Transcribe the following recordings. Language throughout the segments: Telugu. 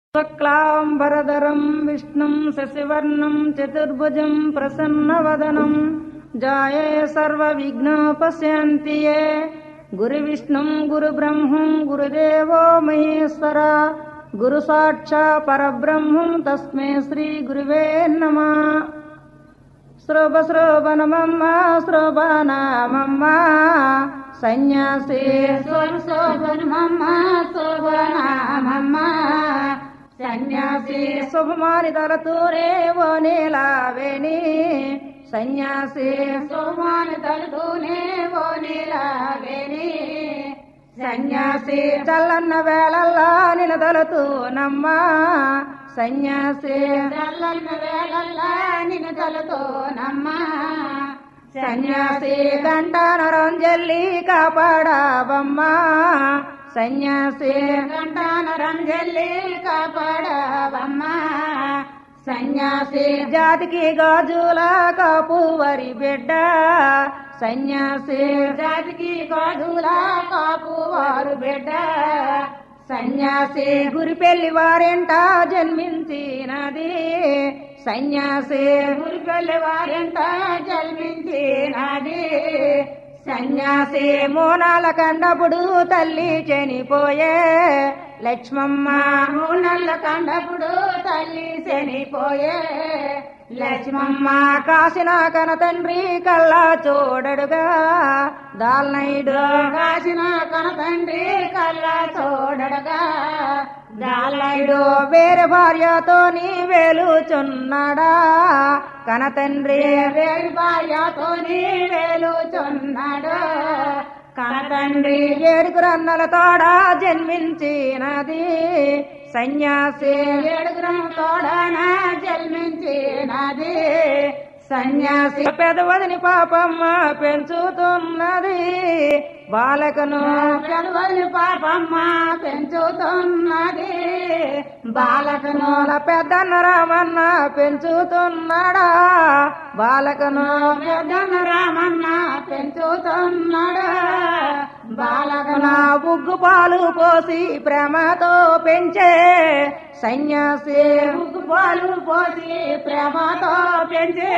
శుక్లాంబరధరం విష్ణుం శశివర్ణం చతుర్భుజం ప్రసన్నవదనం జాయే సర్వవిఘ్నోపశాంతి యే గురువిష్ణుం గురుబ్రహ్మం గురుదేవో మహేశ్వర గురు సాక్షా పరబ్రహ్మం తస్మే శ్రీ గురువే నమ శ్రోభ శ్రోభనమమ్మ శ్రోభనమమ్మ సన్యాసి శోభనమమ్మ శోభనమమ్మ సన్యాసి శుభమాని తలతూరే ఓ నీలావేణి సన్యాసి శోభాన తలుతూనే ఓ నీలావేణి సన్యాసి చల్లన్న వేళల్లా నిలదలుతూ నమ్మ సన్యాసి చల్లన్న వేళల్లా నిన్ను తలుతోనమ్మ సన్యాసి కంఠానరం జల్లి కాపాడావమ్మ సన్యాసి గంటాన రంజల్లి కాపాడవమ్మ సన్యాసి జాతికి గాజుల కాపు వరి బిడ్డ సన్యాసి జాతికి గాజులా కాపు వారు బిడ్డ సన్యాసి గురి పెళ్లి వారింట జన్మించినది సన్యాసి గురిపల్లి వారింట జన్మించినది సన్యాసి మోనాల కండపుడు తల్లి చనిపోయే లక్ష్మమ్మ మూనల్ల కండపుడు తల్లి చనిపోయే లక్ష్మమ్మ కాసిన కన తండ్రి కల్లా చూడడుగా దాల్నైడు కాసిన కన తండ్రి కల్లా చూడడగా దాల్నైడు వేరే భార్యతోని వేలుచున్నాడా కన తండ్రి వేరు భార్యతోని వేలుచున్నాడు కన తండ్రి ఏడుగురు అన్నల తోడా జన్మించినది సన్యాసి ఏడుగురం తోడన జన్మించినది సన్యాసి పెదవదిని పాపమ్మ పెంచుతున్నది బాలకను పెదవల్లి పాపమ్మ పెంచుతున్నది బాలకను నోల పెద్దన్న రామన్న పెంచుతున్నాడా బాలకను పెద్దన్న రామన్న పెంచుతున్నాడు బాలకను నా బుగ్గు పాలు పోసి ప్రేమతో పెంచే సన్యాసి ముగ్గు పాలు పోసి ప్రేమతో పెంచే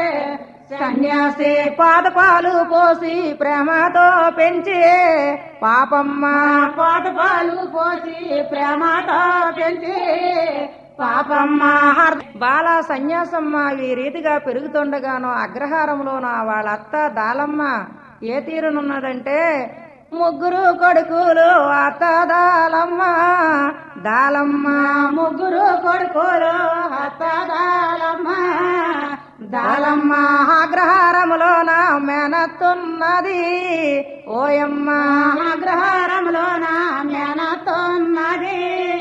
సన్యాసి పాద పాలు పోసి ప్రేమతో పెంచే పాపమ్మ పాత పాలు పోసి ప్రేమతో పెంచి పాపమ్మ హర్- బాల సన్యాసమ్మ ఈ రీతిగా పెరుగుతుండగాను అగ్రహారంలోన వాళ్ళ అత్త దాలమ్మ ఏ తీరునున్నదంటే ముగ్గురు కొడుకులు అత్త దాలమ్మ దాలమ్మ ముగ్గురు కొడుకులు హతదాలమ్మ దాలమ్మ అగ్రహారములోన మేనత్తున్నది ఓయమ్మ అగ్రహారంలోన మేనతోన్నది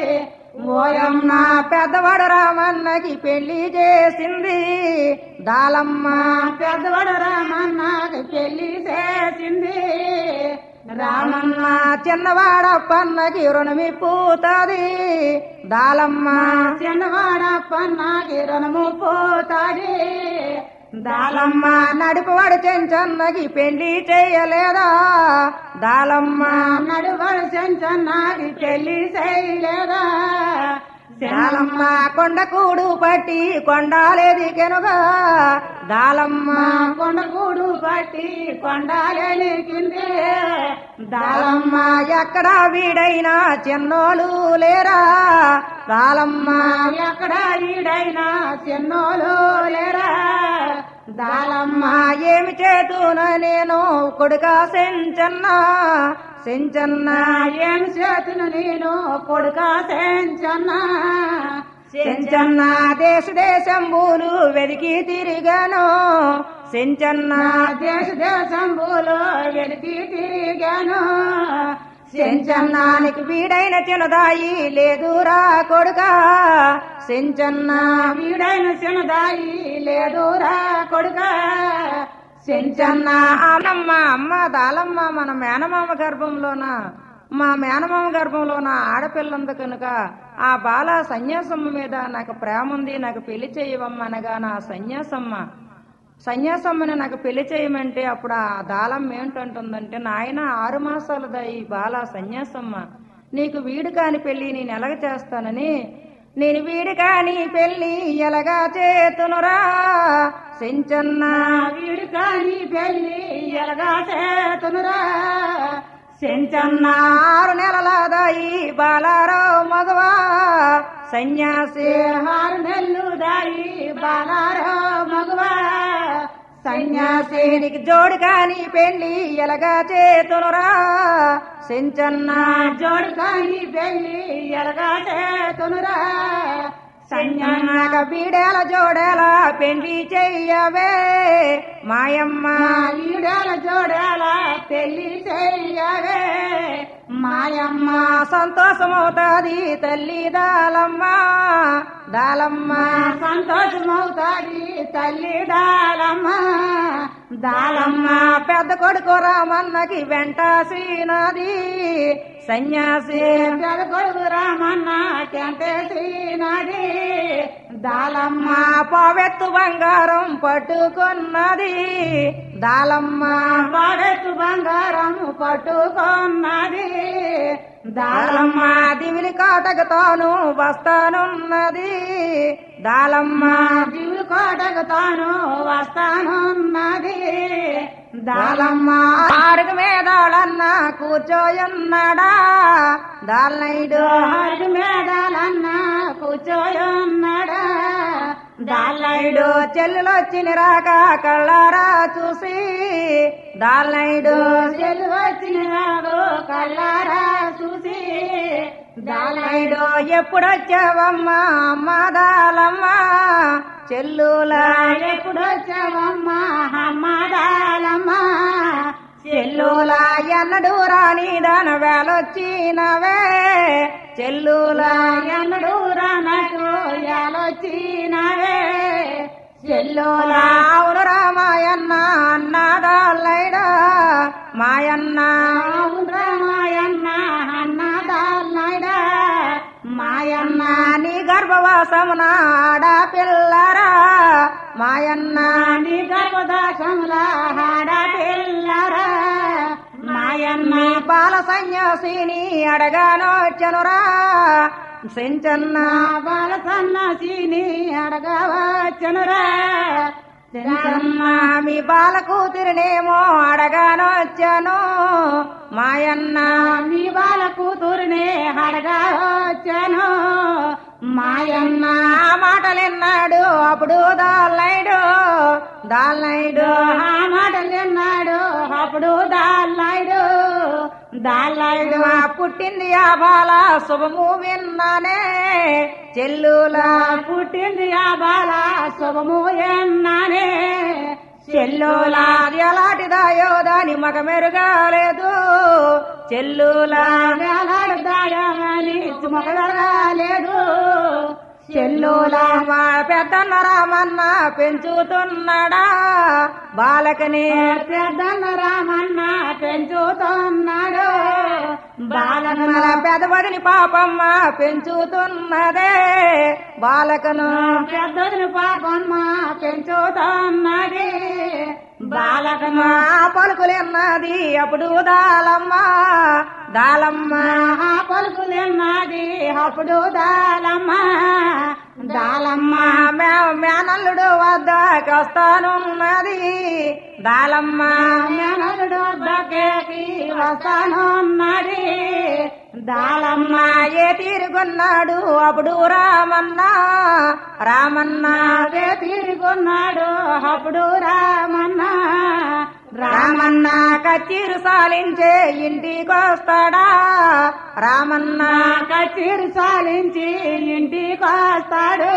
ఓయమ్మ పెద్దవాడు రామన్నకి పెళ్లి చేసింది దాలమ్మ పెద్దవాడు రామన్నకి పెళ్లి చేసింది రామన్న చిన్నవాడప్పన్నకి రుణమిప్పుతుంది దాలమ్మ చిన్నవాడప్పన్నకి రుణము పోతాది దాలమ్మ నడిపవాడు చెంచన్నకి పెళ్లి చేయలేదా దాలమ్మ నడువడు చెంచన్నకి పెళ్లి చేయలేదా దాలమ్మ కొండకూడు పట్టి కొండాలేది కెనుగా దాలమ్మ కొండకూడు పట్టి కొండాలేని కింది దాలమ్మ ఎక్కడ వీడైనా చిన్నోలు లేరా దాలమ్మ ఎక్కడ ఈడైనా చిన్నోలు లేరా దాలమ్మ ఏమి చేతున నేను కొడుక సెంచన్న సెంచన్న ఏం చేతును నేను కొడుక సెంచన్నా సెంచన్న దేశ దేశంబులు వెదికి తిరిగాను సెంచన్న దేశ దేశంబులో వెలికి తిరిగాను సెంచన్నానికి వీడైన చిన్నదాయి లేదురా కొడుక సెంచన్న వీడైన చిన్నదాయి లేదురా కొడుక సెంచన్న ఆనమ్మ అమ్మ దాలమ్మ మన మేనమామ గర్భంలోన మా మేనమామ గర్భంలోన ఆడపిల్లంది కనుక ఆ బాల సన్యాసమ్మ మీద నాకు ప్రేమ ఉంది నాకు పెళ్లి చేయవమ్మ అనగా నా సన్యాసమ్మ సన్యాసమ్మని నాకు పెళ్లి చేయమంటే అప్పుడు ఆ దాళం ఏంటంటుందంటే నాయన ఆరు మాసాలదా ఈ బాల సన్యాసమ్మ నీకు వీడు కాని పెళ్లి నేను ఎలాగ చేస్తానని నేను వీడి కాని పెళ్లి ఎలగా చేతునురా సెంచన్న వీడు కాని పెళ్లి ఎలగా చేతునురా సెంచన్న ఆరు నెలల దాయి బాలారో మగవా సన్యాసి ఆరు నెల్లు దాయి బాలారో మగువా సన్యాసి నీకు జోడు కాని పెళ్లి ఎలగా చేతునురా సెంచన్న జోడు కాని పెళ్లి ఎలగా చేతునురా సన్యాక బీడేల జోడేల పెళ్లి చెయ్యవే మాయమ్మ ఈడేల జోడేల పెళ్లి చెయ్యవే మాయమ్మ మా సంతోషమవుతాది తల్లి దాలమ్మ దాలమ్మ సంతోషమవుతాది తల్లి దాలమ్మ దాలమ్మ దాలమ్మ పెద్ద కొడుకు రామన్నకి వెంట శ్రీనాది సన్యాసి పెద్ద కొడుకు రామన్న కంటే శ్రీనాది దాలమ్మ మా పావెత్తు బంగారం పట్టుకున్నది దాలమ్మ పాడెత్తు బంగారం పట్టుకున్నది దాలమ్మ దాలమ్మ దివిలి కాటకతోను వస్తానున్నది దాలమ్మ జీవులు కోటకు తాను వస్తానున్నది దాలమ్మ ఆరుగు మేదాళన్న కూర్చోయున్నాడా దాల్నైడు దాలైడు మేడాలన్న కూర్చోయున్నాడా దాల్నైడు చెల్లులొచ్చిన రాక కళ్ళారా చూసి దాల్నైడు చెల్లు వచ్చిన వాడు కళ్ళారా చూసి దాల్నైడు ఎప్పుడొచ్చావమ్మా అమ్మ దాలమ్మ చెల్లులా ఎప్పుడొచ్చావమ్మా అమ్మాడాలమ్మ చెల్లులా ఎన్నడు రాని దాన వేలొచ్చినవే చెల్లులా ఎన్నడు రానట్టు యాలొచ్చినవే చెల్లోలా అవును రామాయన్న అన్నదాల్లైడా మాయన్న రామాయన్న అన్నదాల్నాయుడా మాయన్న నీ గర్భవాసమున ఆడపిల్లరా మాయన్న నీ గర్భదాసంలా ఆడపిల్లరా మాయన్న నీ బాల సన్యాసిని అడగానొచ్చనురా సెంచన్న బాల సన్నాసిని అడగవచ్చనురా సెంచన్న మీ బాల కూతురినేమో అడగానొచ్చాను మాయన్న నీ బాల కూతురునే అడగవచ్చాను మాయన్న ఆ మాటలెన్నాడు అప్పుడు దాల్లైడు దాల్లైడు ఆ మాటలు విన్నాడు అప్పుడు దాల్లాయుడు దాల్లాయుడు ఆ పుట్టింది ఆ బాల శుభము విన్నానే చెల్లులా పుట్టింది ఆ బాల శుభము ఎన్నానే చెల్లులా అది ఎలాంటిదాయో దాని మగ మెరుగాలేదు చెల్లులా వేలాడు దాయమని సుమగలరాలేదు చెల్లులా మా పెద్దన్న రామన్న పెంచుతున్నాడా బాలకని పెద్దన్న రామన్న పెంచుతున్నాడు బాలన మన పెదవదిని పాపమ్మ పెంచుతున్నదే బాలకను పెద్దదిని పాపమ్మ పెంచుతున్నది బాలకమ్మ మా పలుకులెన్నది అప్పుడు దాలమ్మ దాలమ్మ ఆ పలుకులున్నది అప్పుడు దాలమ్మ దాలమ్మ మా మే- మేనల్లుడు వద్దకు వస్తానున్నది దాలమ్మ మేనలుడు వద్దకేకి వస్తానున్నది దాలమ్మ మా ఏ తీరుగున్నాడు అప్పుడు రామన్న రామన్న అదే తిరుగున్నాడు అప్పుడు రామన్న రామన్న కచ్చీరు సాలించే ఇంటికొస్తాడా రామన్న కచీరు సాలించి ఇంటికి వస్తాడు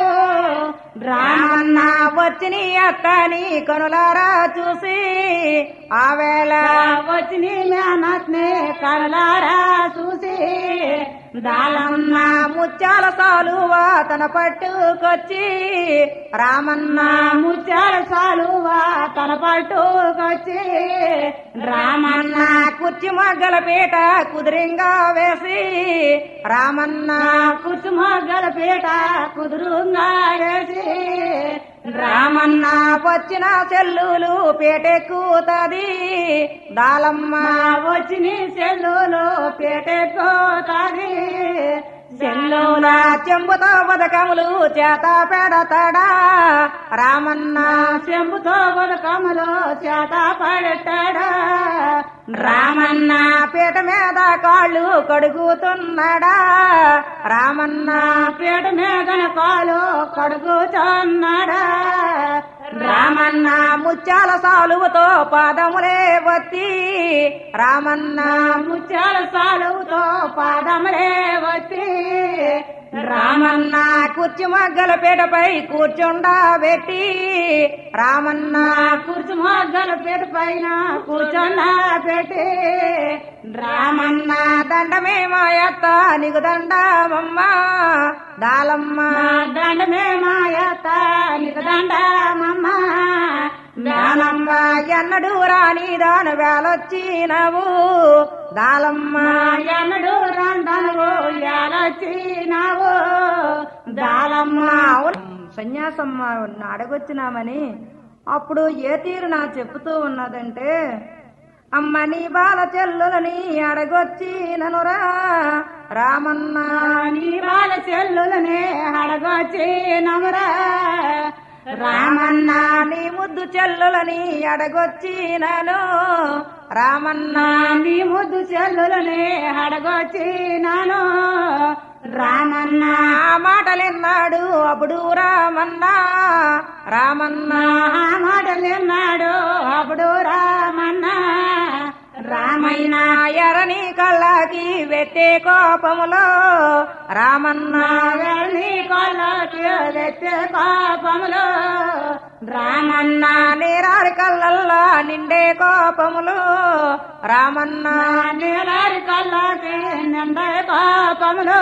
రామన్న వచ్చిన అత్తని కనులారా చూసి ఆవేళ వచ్చి నీ మేనత్ని కళ్ళారా చూసి దాలమ్మ ముత్యాల సాలువా తన పట్టుకొచ్చి రామన్న ముత్యాల సాలువా తన పట్టుకొచ్చి రామన్న కుర్చి మగ్గల పీట కుదిరింగా వేసి రామన్న కుసుమగల పీట కుదురుగా వేసి రామన్న వచ్చిన చెల్లులు పేటెక్కుతది దాలమ్మ వచ్చి నీ సెల్లులు పేటెట్టుతాది చెల్లులా చెంబుతో పథకములు చేత పెడతాడా రామన్న చెంబుతో బతుకమ్మలో చేత పడతాడా రామన్న పీట మీద కాళ్ళు కడుగుతున్నాడా రామన్న పీట మీద కాలు కడుగుతున్నాడా రామన్న ముత్యాల సాలువతో పాదములే వత్తి రామన్న ముత్యాల సాలువుతో పాదములే వచ్చి రామన్న కుర్చి మగ్గల పీటపై కూర్చుండబెట్టి రామన్న కూర్చు మొగ్గల పీట పైన కూర్చొన్న పెట్టి రామన్న దండమే మాయత్త నీకు దండమమ్మ దాలమ్మ దండమే మాయత నీకు దండమమ్మ దానమ్మ ఎన్నడు రాని దాని వేలొచ్చినవు దాలమ్మ ఎన్నడు రండనువు ఎలచ్చినావు దాలమ్మ అవును సన్యాసమ్మ అడగొచ్చినామని అప్పుడు ఏ తీరు నా చెప్తూ ఉన్నదంటే అమ్మ నీ బాల చెల్లులని అడగొచ్చిననురా రామన్న నీ వాళ్ళ చెల్లులనే అడగొచ్చి నమరా రామన్న నీ ముద్దు చెల్లులని అడగొచ్చినను రామన్న నీ ముద్దు చెల్లులనే అడగొచ్చి నాను రామన్న ఆ మాటలిన్నాడు అప్పుడు రామన్న రామన్న ఆ మాటలిన్నాడు అప్పుడు రామన్న రామయ్య ఎరని కళ్ళకి వెట్టే కోపములో రామన్న నీ కొల్లకి తెచ్చే పాపములు రామన్న నేరారి కళ్ళల్లో నిండే కోపములు రామన్న నీలారి కల్లకి నిండే పాపములు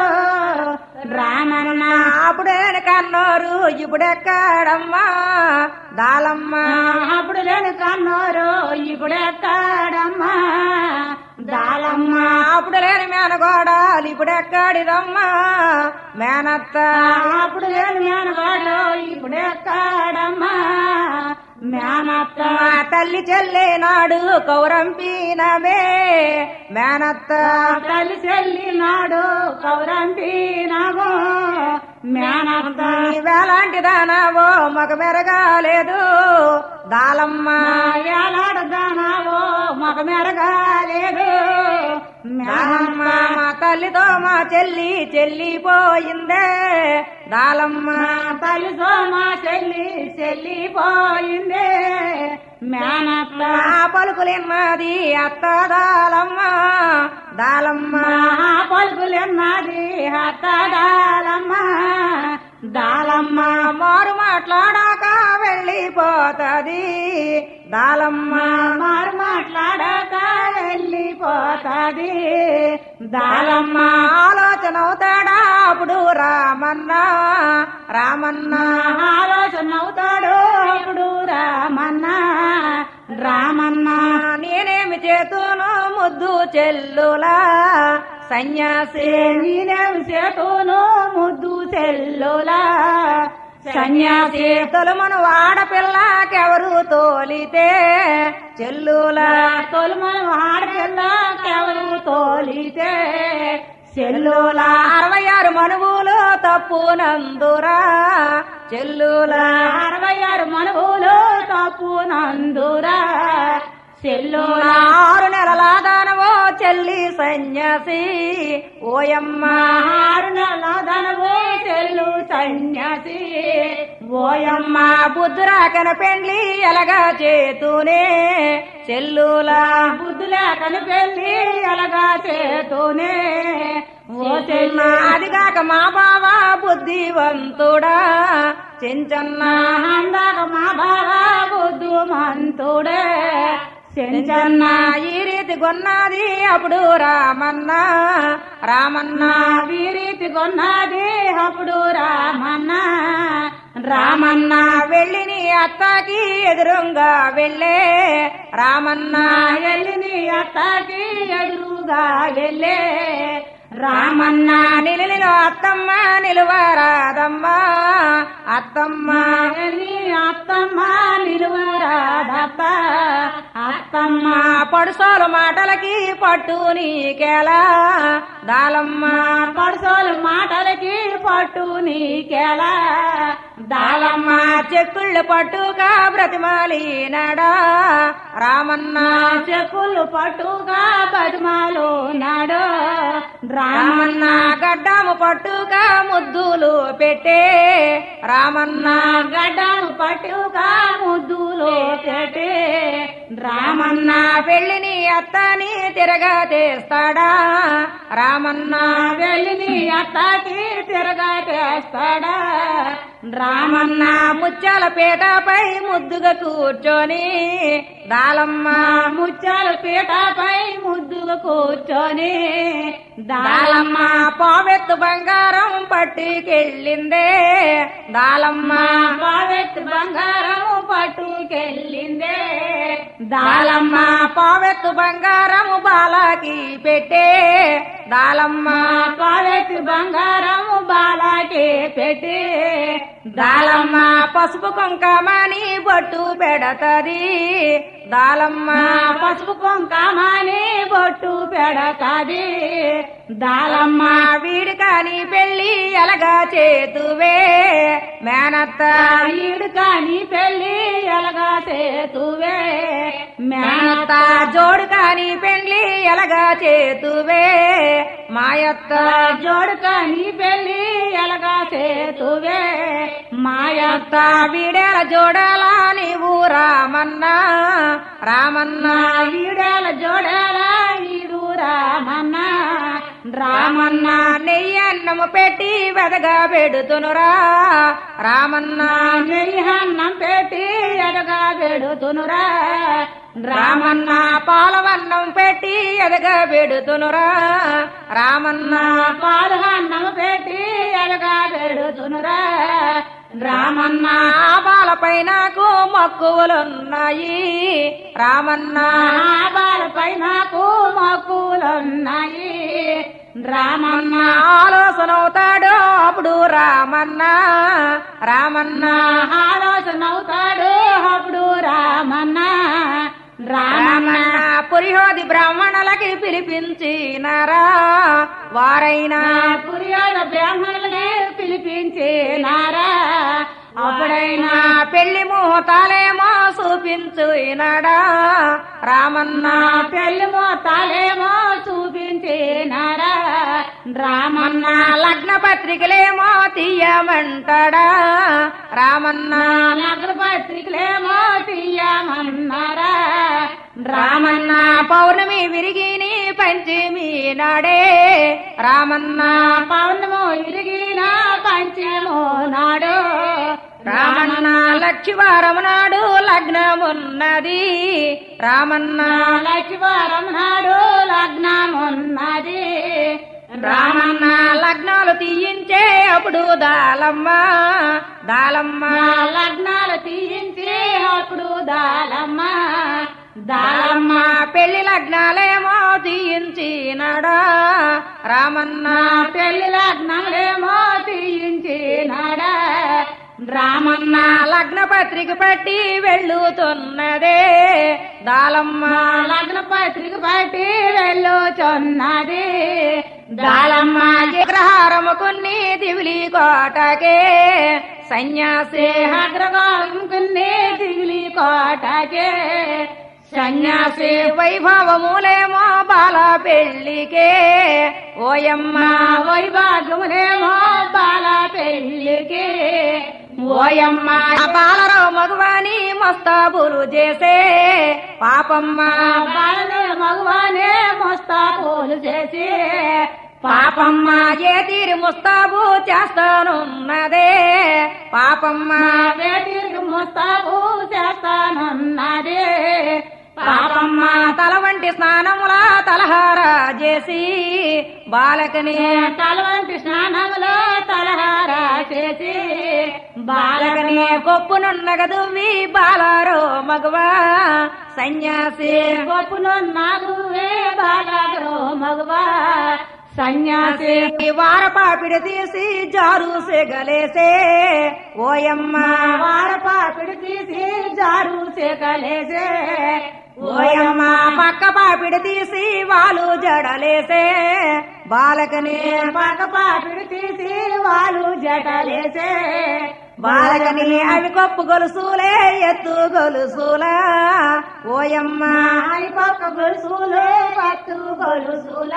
రామన్న అప్పుడే కన్నోరు ఇప్పుడెక్కడమ్మా దాలమ్మ అప్పుడు లేని కన్నోరు ఇప్పుడు ఎక్కడమ్మా దాలమ్మ అప్పుడు లేని మేనగోడాలు ఇప్పుడెక్కడిదమ్మా మేనత్త అప్పుడు లేని మేనగాడు ఇప్పుడు ఎక్కడమ్మా మేనత్త మా తల్లి చెల్లె నాడు కౌరంపినమే మేనత్త తల్లి చెల్లి నాడు కౌరంపినాము మేనత్త వేలాంటి దానావో మగ మెరగాలేదు దాలమ్మ ఏలాడదానావో మగ మెరగాలేదు దాలమ్మ మా తల్లితో మా చెల్లి చెల్లిపోయిందే దాలమ్మ తల్లితో మా చెల్లి చెల్లిపోయింది మేనత్త ఆ పలుకులిన్నది అత్త దాలమ్మ దాలమ్మ మా పలుకులున్నది అత్తడాలమ్మ దాలమ్మ మారు మాట్లాడాక వెళ్ళిపోతది దాలమ్మ మారు మాట్లాడక వెళ్ళిపోతాది దాలమ్మ ఆలోచన అవుతాడా అప్పుడు రామన్న రామన్న ఆలోచన అవుతాడు అప్పుడు రామన్న రామన్న నేనేమి చేతును ముద్దు చెల్లులా సన్యాసి నేనేం చేతును ముద్దు చెల్లులా సన్యాసి తొలుమను ఆడపిల్లకెవరు తోలితే చెల్లులా తొలిమను ఆడపిల్లకెవరు తోలితే చెల్లులా అరవై ఆరు మనువులు తప్పునందురా చెల్లులా అరవై ఆరు మనువులు తప్పునందురా చెల్లులా ఆరు నెలల దానవో చెల్లి సన్యాసి ఓయమ్మ ఆరు నెలల ధనవు చెల్లు సన్యాసి ఓయమ్మ అమ్మ బుద్ధురాకన పెండ్లి ఎలగా చేతూనే చెల్లులా బుద్ధులే కనిపెళ్ళి ఎలగా చేతూనే ఓ చెల్లు అదిగాక మా బావ బుద్ధివంతుడా చెంచన్న అందాక మా బాగా బుద్ధుమంతుడే చెంచన్న చెంచన్న ఈ రీతి కొన్నది అప్పుడు రామన్న రామన్న ఈ రీతి కొన్నది అప్పుడు రామన్న రామన్న వెళ్ళి నీ అత్తకి ఎదురుగా వెళ్ళే రామన్న ఎల్లిని అత్తకి ఎదురుగా వెళ్ళే రామన్న నిలిలో అత్తమ్మ నిలువరాదమ్మ అత్తమ్మ ఎల్లి అత్త అత్తమ్మ నిలువురాదప్ప అత్తమ్మ మా పడుసోలు మాటలకి పట్టు నీకెలా దాలమ్మ పడుసోలు మాటలకి పట్టు నీకెలా దాలమ్మ చెక్కుళ్ళు పట్టుగా బ్రతిమాలి నడా రామన్న చెప్పులు పట్టుగా బతిమాలు నాడు రామన్న గడ్డము పట్టుగా ముద్దులు పెట్టే రామన్న గడ్డను పట్టుగా ముద్దులో పెట్టి రామన్న పెళ్లిని అత్తని తిరగా తెస్తాడా రామన్న వెళ్ళిని అత్తకి తిరగా చేస్తాడా రామన్న ముత్యాల పీటపై ముద్దుగా కూర్చొని దాలమ్మ ముత్యాల పీటపై ముద్దుగా కూర్చొని దాలమ్మ పావెత్తు బంగారం పట్టుకెళ్ళిందే దాలమ్మ బావెత్తు బంగారం పట్టుకెళ్ళిందే దాలమ్మ పావెత్తు బంగారము బాలాకి పెట్టే దాలమ్మ బావెత్తు బంగారం బాలాకి పెట్టి దాలమ్మ పసుపు కుంకమని బొట్టు పెడతది దాలమ్మ పసుపు కుంకమని బొట్టు పెడతాది దాలమ్మ వీడి కాని పెళ్లి ఎలగా చేతువే మేనత్త ఈడు కాని పెళ్లి ఎలగా చేతువే మేనత్త జోడు కాని పెళ్లి ఎలగా చేతువే మాయత్త జోడు కాని పెళ్లి ఎలగా చేతువే మాయత్త అత్త వీడేల జోడాలా నీవు రామన్నా రామన్నా ఈడేల జోడేల ఈడు రామన్న రామన్న నెయ్యి అన్నము పెట్టి వెదగా పెడుతునురా రామన్న నెయ్యన్నం పెట్టి ఎదగా పెడుతునురా రామన్న పాలవన్నం పెట్టి ఎదగా పెడుతునురా రామన్న పాలు అన్నం పెట్టి ఎదగా పెడుతునురా రామన్న ఆబాలపై నాకు మక్కువలున్నాయి రామన్న బాలపై నాకు మక్కులున్నాయి రామన్న ఆలోచన అవుతాడు అప్పుడు రామన్న రామన్న ఆలోచన అవుతాడు అప్పుడు రామన్న రామన్న పురిహోది బ్రాహ్మణులకి పిలిపించినారా వారైనా పురియాల బ్రాహ్మణులనే పిలిపించినారా అప్పుడైనా పెళ్లి ముహూర్తాలేమో చూపించినాడా రామన్న పెళ్లి మోతాలేమో చూపించినారా రామన్న లగ్న పత్రికలేమో తీయమంటాడా రామన్న నగర పత్రికలేమో తీయమన్నారా రామన్న పౌర్ణమి విరిగిని పంచమి నాడే రామన్న పౌర్ణము ఇరిగిన పంచము నాడు రామన్న లక్షివారం నాడు లగ్నమున్నది రామన్న లక్ష్మీవారం నాడు లగ్నమున్నది రామన్న లగ్నాలు తీయించే అప్పుడు దాలమ్మ దాలమ్మ లగ్నాలు తీయించి అప్పుడు దాలమ్మ దాలమ్మ పెళ్లి లగ్నాలేమో తీయించినాడా రామన్న పెళ్లి లగ్నములేమో తీయించినాడా రామన్న లగ్న పత్రిక పట్టి వెళ్ళుతున్నదే దాలమ్మ లగ్న పత్రిక బట్టి వెళ్ళుచున్నది దాలమ్మ గ్రహారము కొన్ని దివిలి కోటకే సన్యాసి అగ్రగారం కొన్ని దిగులి కోటకే సన్యాసి వైభవములేమో బాల పెళ్లికే ఓయమ్మ వైభాగములేమో బాల పెళ్లికి ఓయమ్మ బాలరో మగవాని మస్తాబులు చేసే పాపమ్మ బాలనే మగవానే మస్తాబులు చేసి పాపమ్మ ఏ తీరి ముస్తాబు చేస్తానున్నదే పాపమ్మ వేటికి ముస్తాబు చేస్తానన్నది పాపమ్మ తల వంటి స్నానముల తలహారా చేసి బాలకని తల వంటి స్నానములో తలహారా చేసి బాలకని కొప్పునున్నగ దువ్వి బాలారో మగవా సన్యాసి గొప్పును నాగువే బాలగరో మగవా సన్యాసి వారపాపిడి తీసి జారు సెగలేసే ఓయమ్మ వాడపాపిడి తీసి జారు సేకలేసే ఓయమ్మ పక్క పాపిడి తీసి వాళ్ళు జడలేసే బాలకని పక్క పాపిడి తీసి వాళ్ళు జటలేసే బాలకని అవి కొప్పు గొలుసులే ఎత్తు గొలుసులా ఓయమ్మ ఆయి పక్క గొలుసులు పట్టు గొలుసుల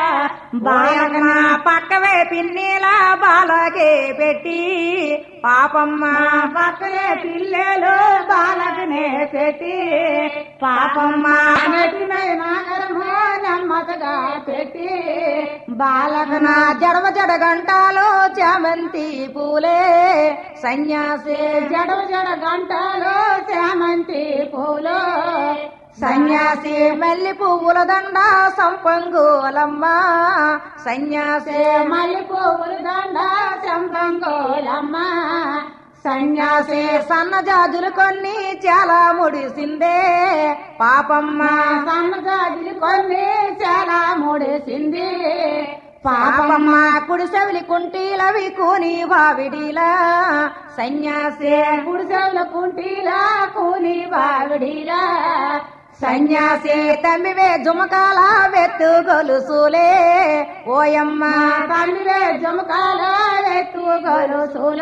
బాలకన పక్కవే పిన్నిలా బాలకే పెట్టి పాపమ్మ పక్కనే పిల్లలు బాలకనే పెట్టి పాపమ్మ నెట్టినై నాగరము నెమ్మదిగా పెట్టి బాలకన జడవ జడ గంటాలో చామంతి పూలే సన్యాసే జడ జడ గంటలు చామంతి పూలు సన్యాసి మల్లి పువ్వుల దండ సంపంగులమ్మ సన్యాసే మల్లి పువ్వులు దండ చంపంగోలమ్మ సన్యాసి సన్నజాజులు కొన్ని చాలా ముడిసిందే పాపమ్మ సన్నజాజులు కొన్ని చాలా ముడిసింది పాపమ్మ కుడి సెవిలి కుంటీలవి కూని బావిడిలా సన్యాసే గుడిసెల కుంటీలా కూని బావిడిలా సన్యాసి తమ్మివే జుమకాల వెత్తు గొలుసులే ఓయమ్మ తల్లివే జమకాల ఎత్తు గొలుసుల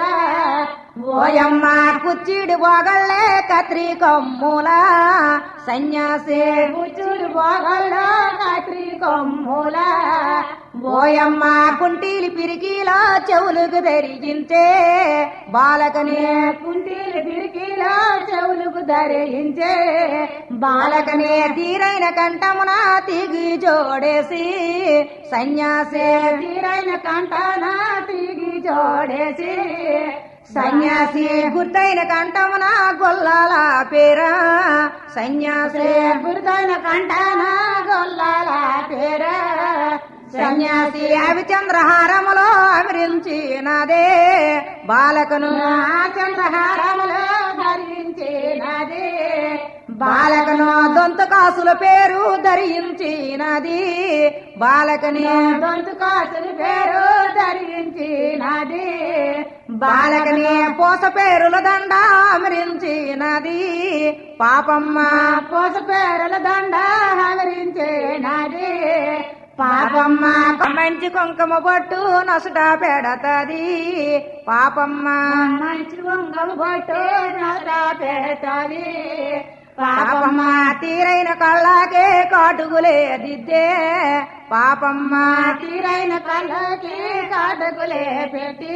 ఓయమ్మ కుచ్చిడి పోగళ్ళే కత్రి కొమ్ముల సన్యాసి కూచుడు బాగల్లో కాత్రి కొమ్ముల ఓయమ్మ కుంటీలి పిరికిలా చెవులకు ధరించే బాలకని కుంటీలు పిరికిలో చెవులకు ధరించే బాలకనే తీరైన కంఠమున తిగి జోడేసి సన్యాసే తీరైన కంటన తిరిగి జోడేసి సన్యాసి గుర్తైన కంఠమున గొల్లాల పేరా సన్యాసే గురుదైన కంటన గొల్లాల పేర సన్యాసి అవి చంద్రహారములో అమరించినదే బాలకను చంద్రహారములో ధరించినది బాలకను దొంత కాసుల పేరు ధరించినది బాలకని దొంతు కాసులు పేరు ధరించినది బాలకని పోస పేరుల దండ అమరించినది పాపమ్మ పోస పేరుల దండ హరించినది పాపమ్మ మంచి కుంకుమ బొట్టు నొసట పెడతది పాపమ్మ మంచి వంగలు బొట్టు నోట పెడతాది పాపమ్మ తీరైన కళ్ళకే కాటుగులే దిద్దే పాపమ్మ తీరైన కళ్ళకి కాటకులే పెట్టి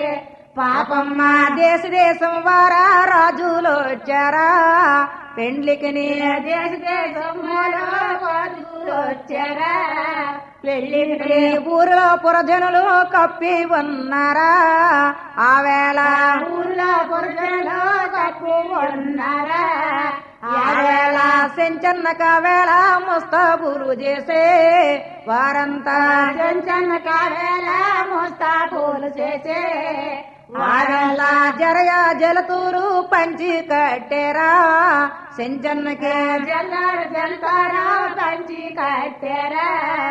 పాపమ్మ దేశ దేశం వారా రాజులు వచ్చారా పెండ్లికిని దేశ దేశములో వాదులు వచ్చారా పెళ్లికి ఊరిలో పురజనులు కప్పి ఉన్నారా ఆ వేళ ఊర్లో పురుషులు కప్పు ఉన్నారా ఆ వేళ సెంచన్నక వేళ ముస్తాబులు చేసే వారంతా చెంచన్న కావేళ ముస్తాబులు చేసే వారెల్ల జరయ జలతూరు పంచి కట్టేరా సెంచన్నకే జల్లారు జల్తారా పంచి కట్టారా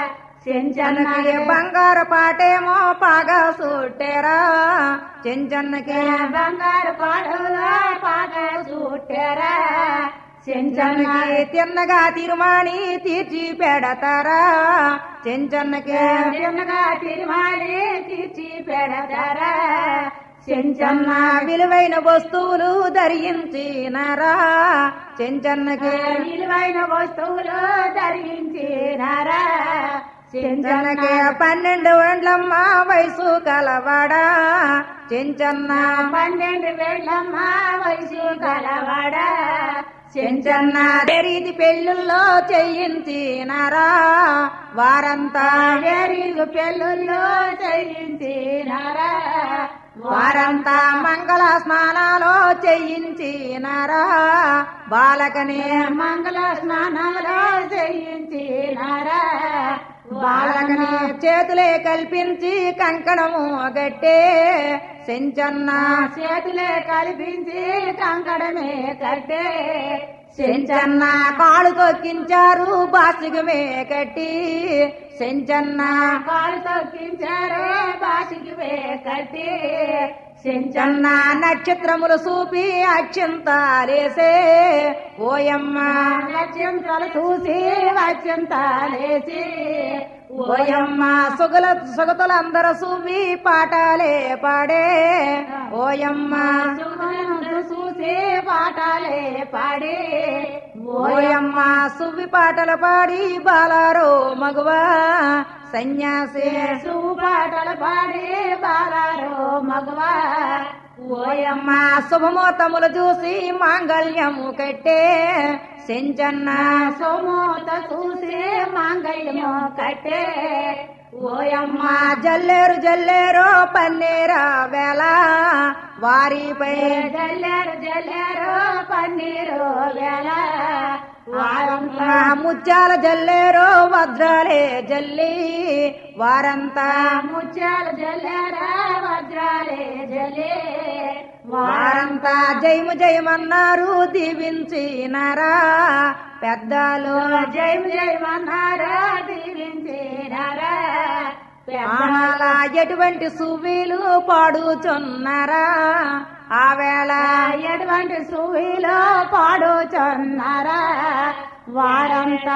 చెంచన్నకి బంగారు పాటేమో పాగా సుట్టేరా చెంచన్నకి బంగారు పాడలో పాట చూటారా చెంచన్నకి తిన్నగా తిరుమాని తీర్చి పెడతారా చెంచన్నకి చిన్నగా తిరుమాలి తీర్చి పెడతారా చెంచన్న విలువైన వస్తువులు ధరించినారా చెంచన్నకి విలువైన వస్తువులు ధరించినారా చెంచన్నకి పన్నెండు వండ్లమ్మ వయసు కలవాడా చెంచన్న పన్నెండు వేళ్ళమ్మ వయసు కలవాడా చెంచన్న రీతి పెళ్ళిళ్ళలో చేయించినారా వారంతా వేరీగు పెళ్ళుల్లో చేయించినారా వారంతా మంగళ స్నానాలు చేయించినారా బాలకని మంగళ స్నానంలో చేయించినారా బాలకని చేతులే కల్పించి కంకణము గట్టే సెంచన్న చేతులే కల్పించి కంకడమే కట్టే సెంచన్న కాళ్ళు తొక్కించారు బాసిగమే కట్టి సెంచన్న కాలు తొక్కించారు బాసికి కట్టి సెంచన్న నక్షత్రములు చూపి అత్యంతాలేసే ఓయమ్మ లక్ష్యంతలు చూసి వచ్చంతాలేసి ఓయమ్మ సుగల సుగతులందరూ చూపి పాటాలే పాడే ఓయమ్మ సుమనందు చూసి పాటలే పాడి ఓయమ్మ సువ్వి పాటలు పాడి బాలారో మగువా సన్యాసి సువ్వు పాటలు పాడి బాలారో మగవా ఓయమ్మ శుభమూర్తములు చూసి మాంగళ్యము కట్టే సెంచన్న సోమోత చూసి మాంగళ్యము కట్టే ఓయమ్మ జల్లేరు జల్లేరు పన్నీరా వేళ వారిపై జల్లారు జల్లారు పన్నీరు వేళ వారంతా ఆ ముత్యాల జల్లేరు వజ్రాలే జల్లి వారంతా ముత్యాలు జల్లారా వజ్రాలే జలే వారంతా జయము జయమన్నారు దీవించినారా పెద్దలు జయం జయమన్నారా దీవించినారా ఆనాల ఎటువంటి సువ్వీలు పాడుచున్నారా ఆ వేళ ఎటువంటి సువిలో పాడుచున్నారా వారంతా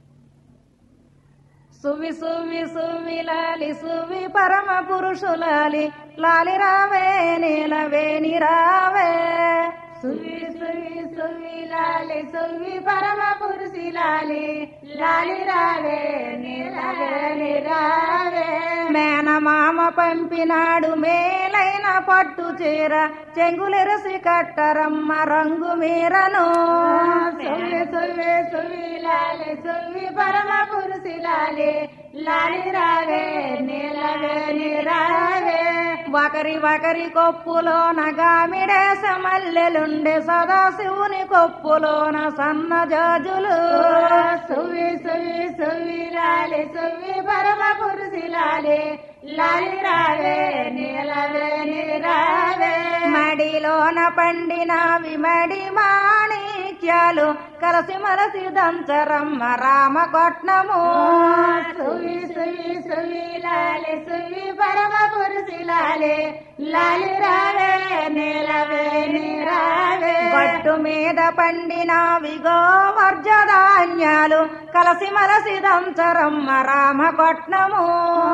సువి సువి సువి లాలి సువి పరమ పురుషులాలి లాలి రావే నీలవేణి రావే సువి సువి సువి లాలి సువి పరమ పురుషి లాలి లాలి రావే నీలవేణి రావే మేనమామ పంపినాడు మేలైన పట్టు చీర చెంగులెరసి కట్టరమ్మ రంగు మీరను సువి సువి సువి లాలి సువి పరమ పురుషి లాలి లాలి రావే నీలవేణి రావే ఒకరి ఒకరి కొప్పులోన గామిడేస మల్లెలుండే సదాశివుని కొప్పులోన సన్న జాజులు సువి సువి సువి లాలి సువి పరమ పురుషి లాలి లాలి రావే నీలవేణి రావే మడిలోన పండిన విమడి మాణిక్యాలు కలసి మలసి దంచరమ్మ రామకొట్నము సువి సువి సువి లాలి సువి పరమ పురుషి లాలి లాలి రావే నీలవేణి రావే గట్టు మీద పండిన విగో వర్జధాన్యాలు కలసి మలసి దంచరమ్మ రామకొట్నము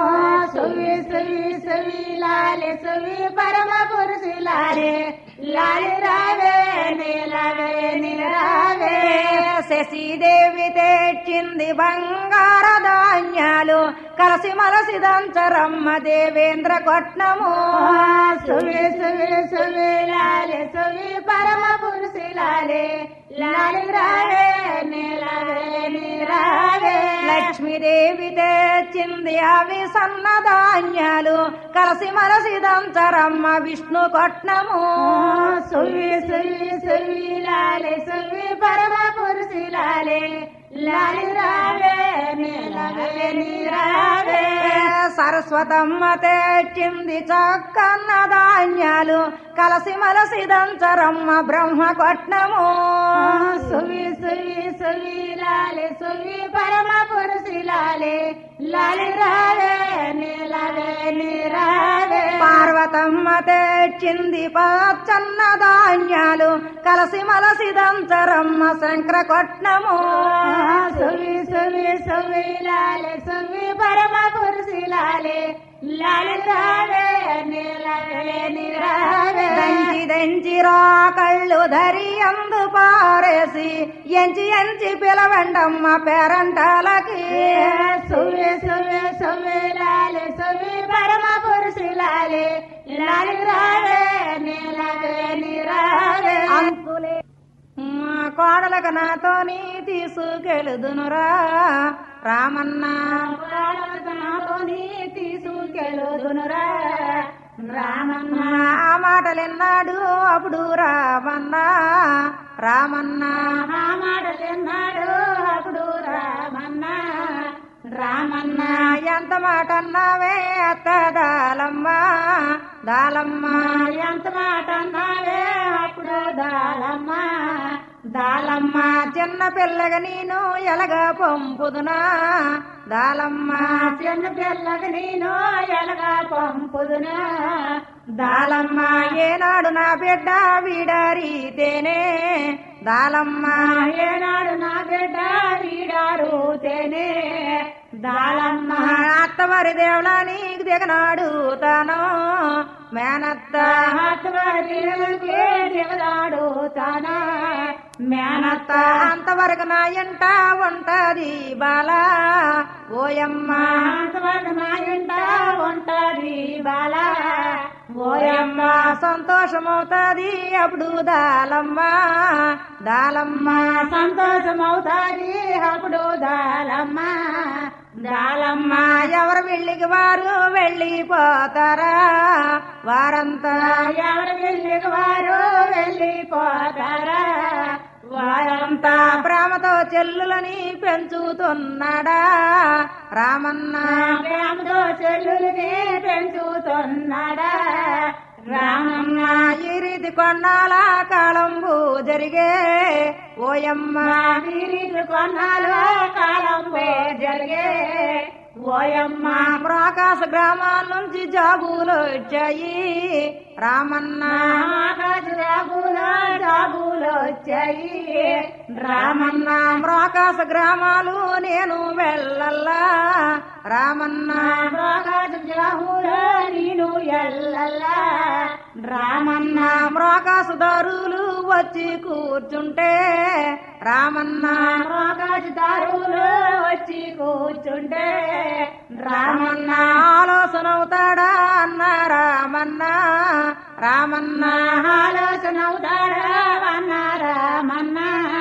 సువి సువి సువి లాలి సువి పరమ పురుషి లాలి లాలి రావే నీలవేణి రావే శశిదేవి తెచ్చింది బంగార ధాన్యాలు కలసి మలసి దంచరమ్మ దేవేంద్ర కొట్నము సువి సువి సువి లాలి సువి పరమ పురుషి లాలి లాలి రావే నీలవేణి రావే లక్ష్మీదేవి తెచ్చింది అవి సన్న ధాన్యాలు కలసి మలసి దంచరమ్మ విష్ణు కొట్నము సువి సువి సువి లాలి సువి పరమ పురుషి లాలి లాలి రావే నీలవేణి రావే సరస్వతమ్మ తెచ్చింది చక్కన్న ధాన్యాలు కలసి మలసి దంచరమ్మ బ్రహ్మ కొట్నము సువి సువి సువి లాలి సువి పరమ పురుషి లాలి లాలి రావే నీలవేణి రావే పార్వతమ్మ తెచ్చింది పచ్చన్న ధాన్యాలు కలసి మలసి దంచరమ్మ శంకర కొట్నము సువి సువి సువి లాలి సువి పరమ పురుషి లాలి లాలి రావే నీలవేణి రావే దంచి దంచి రాకళ్ళు ధరి అందు పారేసి ఎంచి ఎంచి పిలవండమ్మ పేరంటాలకి సువి సువి సువి లాలి సువి పరమ పురుషి లాలి లాలి రావే నీలవేణి రావే అంతులే మా కోడలకు నాతోని తీసుకెళుదునురా రామన్న నాతోని తీసుకెళ్ళుదునురా రామన్న ఆ మాటలెన్నాడు అప్పుడు రామన్న రామన్న ఆ మాటలెన్నాడు అప్పుడు రామన్న రామన్న ఎంత మాట అన్నావే అత్త దాలమ్మ దాలమ్మ ఎంత మాట అన్నావే అప్పుడు దాలమ్మ దాలమ్మ చిన్న పిల్లగా నేను ఎలగా పంపుదునా దాలమ్మ చిన్న పిల్లకి నేను ఎలగా పంపుదునా దాలమ్మ ఏనాడు నా బిడ్డ వీడారితేనే దాలమ్మ ఏనాడు నా బిడ్డ వీడారు తేనే దాలమ్మ అత్తవారి దేవులా నీకు దిగనాడు తాను మేనత్త ఆత్మహత్యలకి దిగదాడు తానా మేనత్త అంతవరకు నా ఎంట ఉంటది బాలా ఓయమ్మ అంతవరకు నా ఇంట ఉంటది బాల ఓయమ్మ సంతోషమవుతాది అప్పుడు దాలమ్మ దాలమ్మ సంతోషమవుతాది అప్పుడు దాలమ్మ దాలమ్మ ఎవరు వెళ్ళికి వారు వెళ్ళిపోతారా వారంతా ఎవరు వెళ్ళి వారు వెళ్ళిపోతారా వారంతా ప్రేమతో చెల్లులని పెంచుతున్నాడా రామన్న ప్రేమతో చెల్లుల్ని పెంచుతున్నాడా రామన్న ఈ రీతి కొన్నాళ్ళ కాలంబు జరిగే ఓయమ్మ వీరికి కొన్నాళ్ళు కాలం జరిగే ఓయమ్మ ప్రాకాశ గ్రామాల నుంచి జాబులు వచ్చాయి రామన్న ఆకాశ జాబులో జాబులు వచ్చాయి రామన్న ప్రాకాశ గ్రామాలు నేను వెళ్ళల్లా రామన్న ఆకాశ జాబులో నేను ఎల్లల్లా రామన్న ప్రాకాశదారులు వచ్చి కూర్చుంటే రామన్న ఆకాశదారులు వచ్చి కూర్చుంటే రామన్న ఆలోచన అవుతాడా అన్న రామన్న రామన్న ఆలోచన అవుతాడా అన్న రామన్న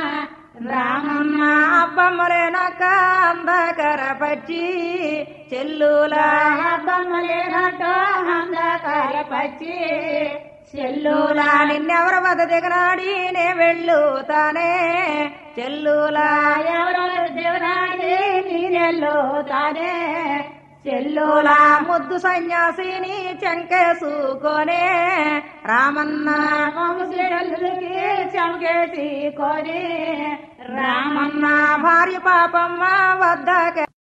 రామన్న అబ్బమ్మలేనక్క అందకర పచ్చి చెల్లులా బొమ్మలేనట్టు అంధకార పచ్చి చెల్లులా నిన్నెవరు వద దిగనాడి నే వెళ్ళుతానే చెల్లులా ఎవరో దేవునాడి నీనెల్లో తానే చెల్లులా ముద్దు సన్యాసిని చెంకేసుకొనే రామన్న వంశీయులకి చమకేసి కొని రామన్న భార్య పాపమ్మ వద్దకే